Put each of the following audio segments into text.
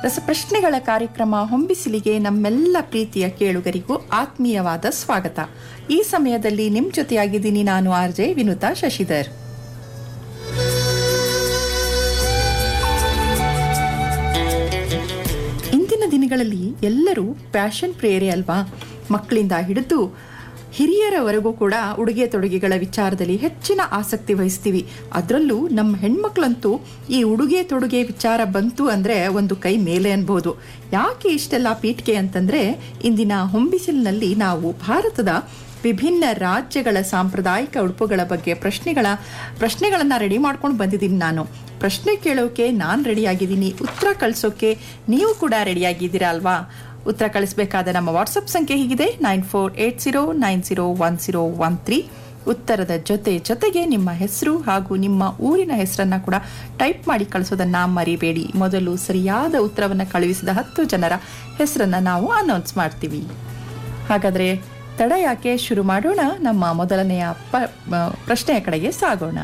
ರಸಪ್ರಶ್ನೆಗಳ ಕಾರ್ಯಕ್ರಮ ಹೊಂಬಿಸಿಲಿಗೆ ನಮ್ಮೆಲ್ಲ ಪ್ರೀತಿಯ ಕೇಳುಗರಿಗೂ ಆತ್ಮೀಯವಾದ ಸ್ವಾಗತ ಈ ಸಮಯದಲ್ಲಿ ನಿಮ್ ಜೊತೆಯಾಗಿದ್ದೀನಿ ನಾನು ಆರ್ ಜೆ ವಿನುತಾ ಶಶಿಧರ್ ಇಂದಿನ ದಿನಗಳಲ್ಲಿ ಎಲ್ಲರೂ ಪ್ಯಾಷನ್ ಪ್ರೇರೆ ಅಲ್ವಾ ಮಕ್ಕಳಿಂದ ಹಿಡಿದು ಹಿರಿಯರವರೆಗೂ ಕೂಡ ಉಡುಗೆ ತೊಡುಗೆಗಳ ವಿಚಾರದಲ್ಲಿ ಹೆಚ್ಚಿನ ಆಸಕ್ತಿ ವಹಿಸ್ತೀವಿ ಅದರಲ್ಲೂ ನಮ್ಮ ಹೆಣ್ಮಕ್ಳಂತೂ ಈ ಉಡುಗೆ ತೊಡುಗೆ ವಿಚಾರ ಬಂತು ಅಂದರೆ ಒಂದು ಕೈ ಮೇಲೆ ಅನ್ಬೋದು ಯಾಕೆ ಇಷ್ಟೆಲ್ಲ ಪೀಠಿಕೆ ಅಂತಂದರೆ ಇಂದಿನ ಹೊಂಬಿಸಿಲಿನಲ್ಲಿ ನಾವು ಭಾರತದ ವಿಭಿನ್ನ ರಾಜ್ಯಗಳ ಸಾಂಪ್ರದಾಯಿಕ ಉಡುಪುಗಳ ಬಗ್ಗೆ ಪ್ರಶ್ನೆಗಳ ಪ್ರಶ್ನೆಗಳನ್ನು ರೆಡಿ ಮಾಡ್ಕೊಂಡು ಬಂದಿದ್ದೀನಿ ನಾನು ಪ್ರಶ್ನೆ ಕೇಳೋಕೆ ನಾನು ರೆಡಿಯಾಗಿದ್ದೀನಿ ಉತ್ತರ ಕಳಿಸೋಕೆ ನೀವು ಕೂಡ ರೆಡಿಯಾಗಿದ್ದೀರಾ ಅಲ್ವಾ ಉತ್ತರ ಕಳಿಸಬೇಕಾದ ನಮ್ಮ ವಾಟ್ಸಪ್ ಸಂಖ್ಯೆ ಹೀಗಿದೆ nine four eight zero nine zero one zero one three ಉತ್ತರದ ಜೊತೆ ಜೊತೆಗೆ ನಿಮ್ಮ ಹೆಸರು ಹಾಗೂ ನಿಮ್ಮ ಊರಿನ ಹೆಸರನ್ನ ಕೂಡ ಟೈಪ್ ಮಾಡಿ ಕಳಿಸೋದನ್ನ ಮರಿಬೇಡಿ ಮೊದಲು ಸರಿಯಾದ ಉತ್ತರವನ್ನು ಕಳುಹಿಸಿದ ಹತ್ತು ಜನರ ಹೆಸರನ್ನ ನಾವು ಅನೌನ್ಸ್ ಮಾಡ್ತೀವಿ ಹಾಗಾದ್ರೆ ತಡ ಯಾಕೆ ಶುರು ಮಾಡೋಣ ನಮ್ಮ ಮೊದಲನೆಯ ಪ ಮ- ಪ್ರಶ್ನೆಯ ಕಡೆಗೆ ಸಾಗೋಣ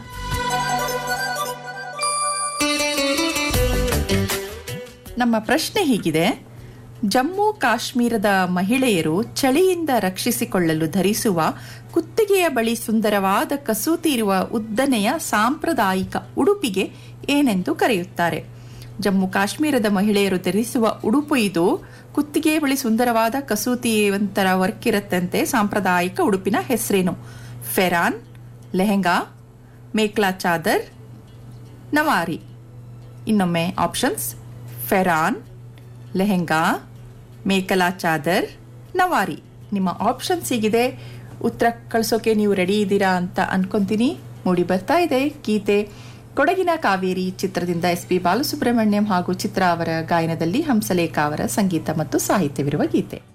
ನಮ್ಮ ಪ್ರಶ್ನೆ ಹೀಗಿದೆ ಜಮ್ಮು ಕಾಶ್ಮೀರದ ಮಹಿಳೆಯರು ಚಳಿಯಿಂದ ರಕ್ಷಿಸಿಕೊಳ್ಳಲು ಧರಿಸುವ ಕುತ್ತಿಗೆಯ ಬಳಿ ಸುಂದರವಾದ ಕಸೂತಿ ಇರುವ ಉದ್ದನೆಯ ಸಾಂಪ್ರದಾಯಿಕ ಉಡುಪಿಗೆ ಏನೆಂದು ಕರೆಯುತ್ತಾರೆ ಜಮ್ಮು ಕಾಶ್ಮೀರದ ಮಹಿಳೆಯರು ಧರಿಸುವ ಉಡುಪು ಇದು ಕುತ್ತಿಗೆ ಬಳಿ ಸುಂದರವಾದ ಕಸೂತಿ ಒಂಥರ ವರ್ಕ್ ಇರುತ್ತಂತೆ ಸಾಂಪ್ರದಾಯಿಕ ಉಡುಪಿನ ಹೆಸರೇನು ಫೆರಾನ್ ಲೆಹೆಂಗಾ ಮೇಕ್ಲಾ ಚಾದರ್ ನವಾರಿ ಇನ್ನೊಮ್ಮೆ ಆಪ್ಷನ್ಸ್ ಫೆರಾನ್ ಲೆಹೆಂಗಾ ಮೇಕಲಾ ಚಾದರ್ ನವಾರಿ ನಿಮ್ಮ ಆಪ್ಷನ್ಸ್ ಹೀಗಿದೆ ಉತ್ತರ ಕಳಿಸೋಕೆ ನೀವು ರೆಡಿ ಇದ್ದೀರಾ ಅಂತ ಅನ್ಕೊಂತೀನಿ ಮೂಡಿ ಬರ್ತಾ ಇದೆ ಗೀತೆ ಕೊಡಗಿನ ಕಾವೇರಿ ಚಿತ್ರದಿಂದ ಎಸ್ ಪಿ ಬಾಲಸುಬ್ರಹ್ಮಣ್ಯಂ ಹಾಗೂ ಚಿತ್ರ ಅವರ ಗಾಯನದಲ್ಲಿ ಹಂಸಲೇಖ ಅವರ ಸಂಗೀತ ಮತ್ತು ಸಾಹಿತ್ಯವಿರುವ ಗೀತೆ